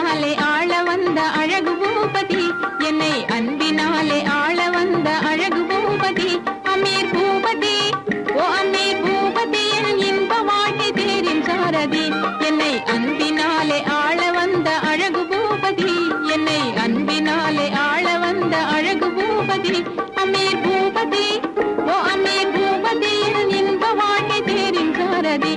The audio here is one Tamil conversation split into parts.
அன்பினாலே ஆள வந்த அழகு பூபதி என்னை அன்பினாலே ஆள வந்த அழகு பூபதி அமீர் பூபதி ஓ அமீர் பூபதி என் இன்ப வாழ்க்கை தேரின் சாரதி என்னை அன்பினாலே ஆள வந்த அழகு பூபதி என்னை அன்பினாலே ஆள வந்த அழகு பூபதி அமீர் பூபதி ஓ அமீர் பூபதி என் இன்ப வாழ்க்கை தேரின் சாரதி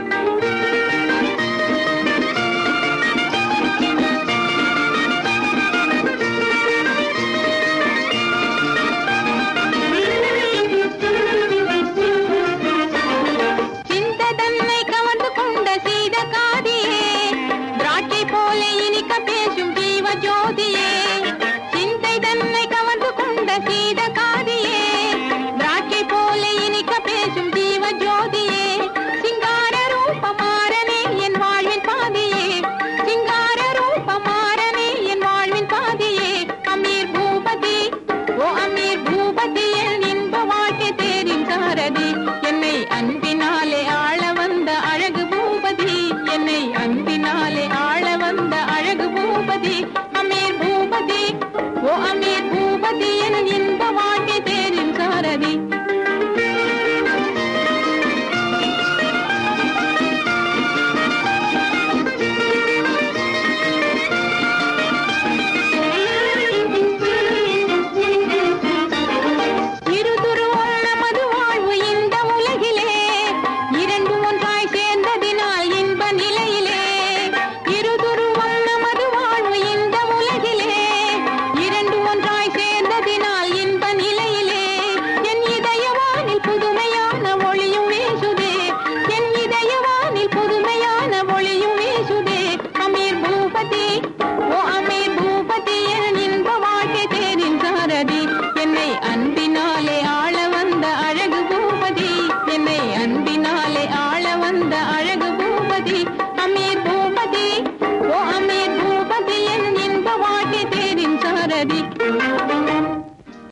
சிந்த தன்னை கவர்ந்து கொண்ட சீத காதியே திராட்சை போல இனிக்க பேசும் ஜீவ ஜோதியே சிந்தை தன்னை கவர்ந்து கொண்ட சீத காதியே திராட்சை போல இனிக்க பேசும் ஜீவ ஜோதியே சிங்கார ரூபமாறனே என் வாழ்வின் பாதியே சிங்கார ரூபமாறனே என் வாழ்வின் பாதியே அமீர் பூபதி ஓ அமீர் பூபதி என் இன்ப வாழ்க்கை தேரின் சாரதி என்னை அன்பினாலே ஆள வந்த அழகு பூபதி என்னை அன்பினாலே ஆள வந்த அழகு பூபதி அமீர் பூபதி ஓ அமீர் பூபதி என் இன்ப வாழ்க்கை தேரின் சாரதி இருதுருவான மது வாழ்வு இந்த உலகிலே இரண்டு ஒன்றாய் சேர்ந்ததினால் இன்ப நிலையிலே இருதுருவான மது வாழ்வு இந்த உலகிலே இரண்டு ஒன்றாய் சேர்ந்ததினால் இன்ப நிலையிலே என் இதயவானில் புதுமையான ஒளியும் வீசுதே என் இதயவானில் புதுமையான ஒளியும் வீசுதே அமீர் பூபதி ஓ அமீர் பூபதி என் இன்ப வாழ்க்கை தேரின் சாரதி என்னை அன்பினாலே ஆள வந்த அழகு பூபதி என்னை அன்பினாலே ஆள வந்த அழகு பூபதி அமீர் பூபதி ஓ அமீர் பூபதி என் இன்ப வாழ்க்கை தேரின் சாரதி